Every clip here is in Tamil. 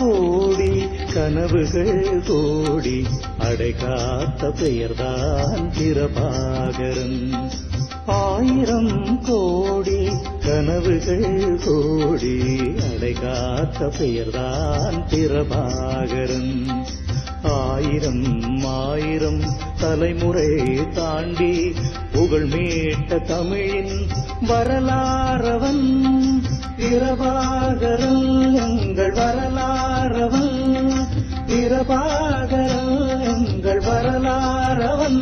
கோடி கனவுகள் கோடி அடைகாத்த பெயர்தான் பிரபாகரன் ஆயிரம் கோடி கனவுகள் கோடி அடைகாத்த பெயர்தான் பிரபாகரன் ஆயிரம் ஆயிரம் தலைமுறை தாண்டி புகழ் மீட்ட தமிழின் வரலாறவன் பிரபாகரன் எங்கள் வரலாறவன் பிரபாகரன் எங்கள் வரலாறவன்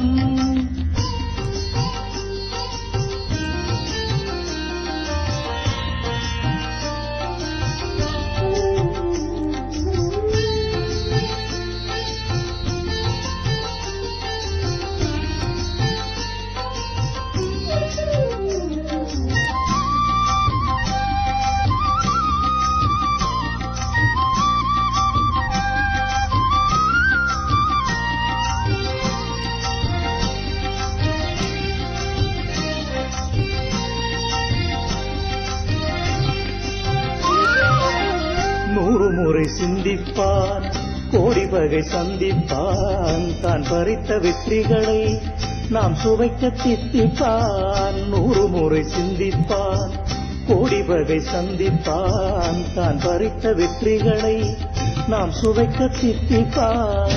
நூறு முறை சிந்திப்பான் கோடி வகை சந்திப்பான் தான் பறித்த வெற்றிகளை நாம் சுவைக்க தித்திப்பான் நூறு முறை சிந்திப்பான் கோடி வகை சந்திப்பான் தான் பறித்த வெற்றிகளை நாம் சுவைக்க தித்திப்பான்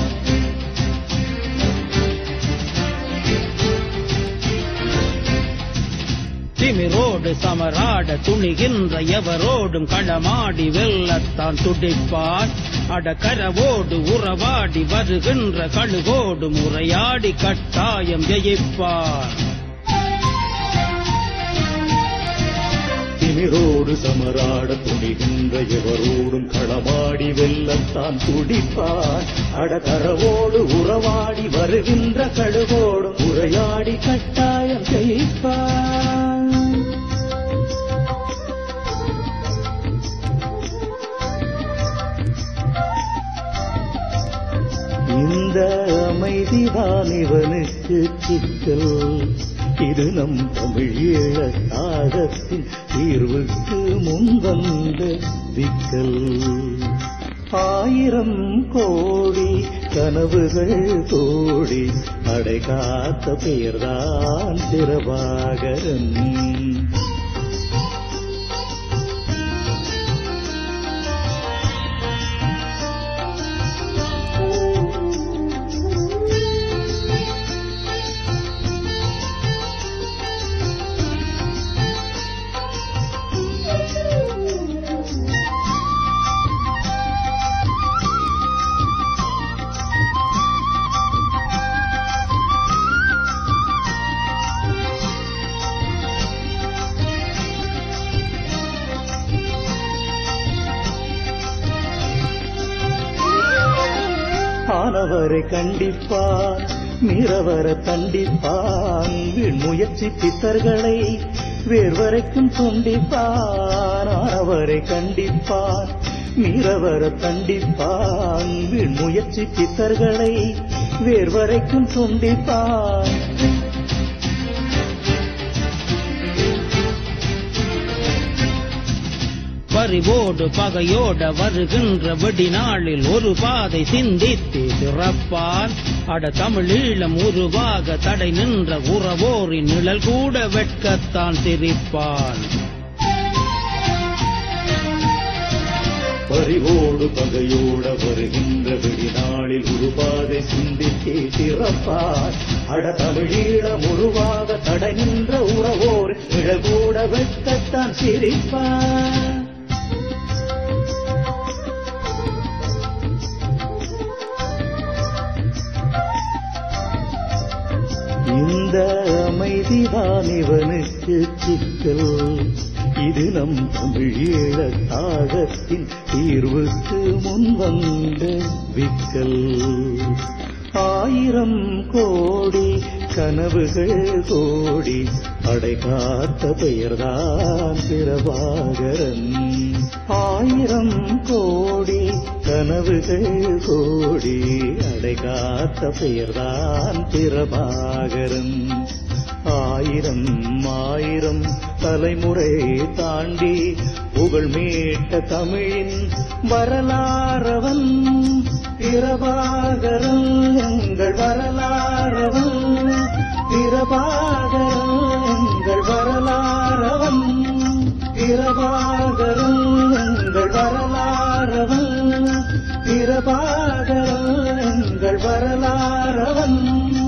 திமிரோடு சமராட துணிகின்ற எவரோடும் களமாடி வெல்லத்தான் துடிப்பான் அடக்கரவோடு உறவாடி வருகின்ற கழுகோடு முறையாடி கட்டாயம் ஜெயிப்பான் திமிரோடு சமராட துணிகின்ற எவரோடும் களமாடி வெல்லத்தான் துடிப்பான் அடகரவோடு உறவாடி வருகின்ற கழுவோடும் உரையாடி கட்டாயம் ஜெயிப்பான் இந்த அமைதிதான் இவனுக்கு சிக்கல் இது நம் தமிழீழ தாகத்தின் தீர்வுக்கு முன்வந்த விக்கல் ஆயிரம் கோடி கனவுகள் கோடி அடைகாத்த பெயர்தான் பிரபாகரன் ஆனவரை கண்டிப்பான் மீறவர தண்டிப்பான் வீண் முயற்சி பித்தர்களை வேர்வரைக்கும் துண்டிப்பான் ஆனவரை கண்டிப்பான் மீறவர தண்டிப்பான் வீண் முயற்சி பித்தர்களை வேர்வரைக்கும் துண்டிப்பான் பறிவோடு பகையோட வருகின்ற வெடிநாளில் ஒரு பாதை சிந்தித்து திறப்பான் அட தமிழீழம் உருவாக தடை நின்ற உறவோரின் நிழல் கூட வெட்கத்தான் சிரிப்பான் பறிவோடு பகையோட வருகின்ற வெடிநாளில் உருவாதை சிந்தித்தே திறப்பார் அட தமிழீழம் உருவாக தடை நின்ற உறவோர் நிழகூட வெட்கத்தான் சிரிப்பார் இந்த அமைதிதான் இவனுக்கு சிக்கல் இது நம் தமிழீழ தாகத்தின் தீர்வுக்கு முன்வந்த விக்கல் ஆயிரம் கோடி கனவுகள் கோடி அடைகாத்த பெயர்தான் பிரபாகரன் ஆயிரம் கோடி கனவுகள் கோடி அடைகாத்த பெயர்தான் பிரபாகரன் ஆயிரம் ஆயிரம் தலைமுறை தாண்டி புகழ் மீட்ட தமிழின் வரலாறவன் பிரபாகரன் எங்கள் வரலாறவன் பிரபாகரன் எங்கள் வரலாறவன் பிரபாகரன் எங்கள் வரலாறவன் பிரபாகரன் எங்கள் வரலாறவன்